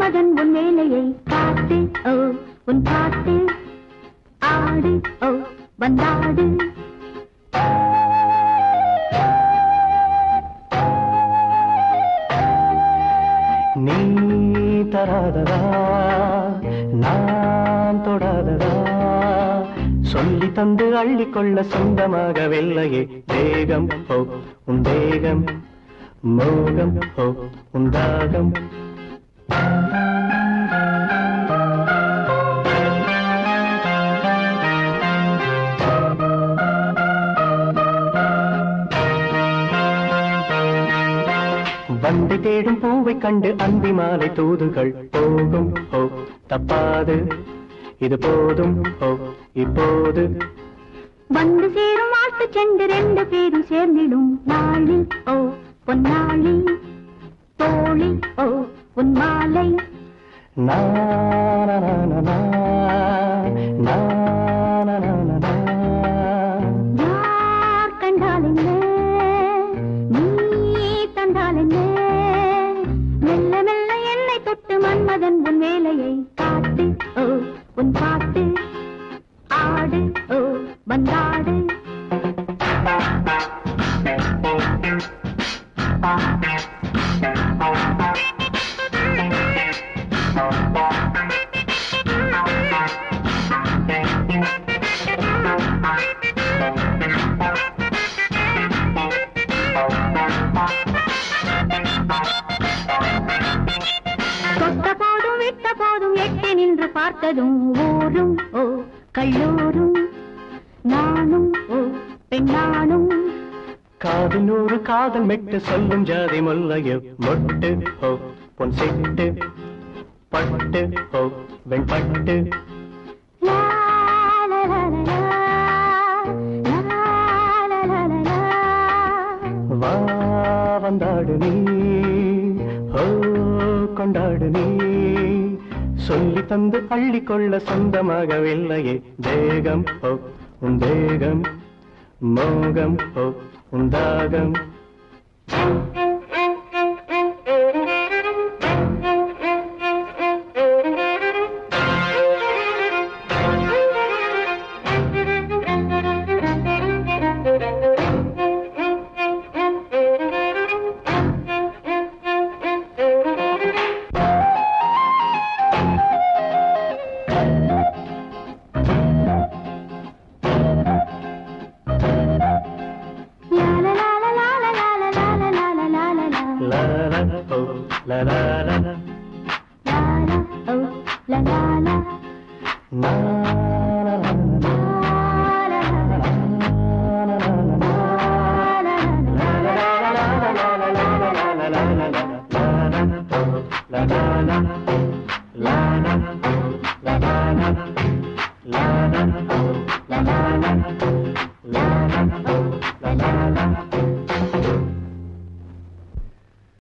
மன்மதன் உன் வேலையை காட்டு ஓ உன் பாட்டு ஆடு ஓ வந்தாடு நீ தராததா நான் தொடாததா சொல்லி தந்து அள்ளிக்கொள்ள சொந்தமாக வெள்ளையே தேகம் ஹோ உன் தேகம் மோகம் ஹோ உன் தாகம் வண்டி தேடும் பூவை கண்டு அந்தி மாலை தூதுகள் போகும் ஹோ தப்பாது இது போதும் ஹோ இப்போது வந்து சேரும் வாழ்த்து சென்று ரெண்டு பேரும் சேர்ந்திடும் நாளில் ஓ பொன்னாளி தோழி ஓ உன் மாலை நா, நா, நா, நா, நா, நா, நா, நா, நா, நா. யார் கண்டால் என்ன நீ தந்தால் என்ன மெல்ல மெல்ல என்னை தொட்டு மன்மதன் உன் வேலையை காட்டு ஓ உன் பாட்டு ஆடு ஓ வந்தாடு தொட்ட போதும் விட்ட போதும் எட்டி நின்று பார்த்ததும் ஊரும் ஓ கல்லூரும் நானும் ஓ பெண்ணானும் காதில் நூறு காதல் மெட்டு சொல்லும் ஜாதி முல்லையோ மொட்டு ஹோ பொன் சிட்டு பட்டு ஹோ வெண்பட்டு லா, லா, லா, லா, லா, லா, லா, லா, லா. வா வந்தாடு நீ ஹோ கொண்டாடு நீ சொல்லி தந்து அள்ளிக்கொள்ள சொந்தமாகவில்லையே தேகம் ஹோ உன் தேகம் மோகம் ஹோ உன் தாகம் லா, லா, லா, லா, லா, லா, லா, லா, லா, லா, லா, லா, லா, லா. லா லா ஹோ லா லா லா லா லா, லா, ஓ, லா, லா, லா. லா லா லா லா லா, லா, லா, லா, லா, லா, லா. la la la la la la la la la la la la la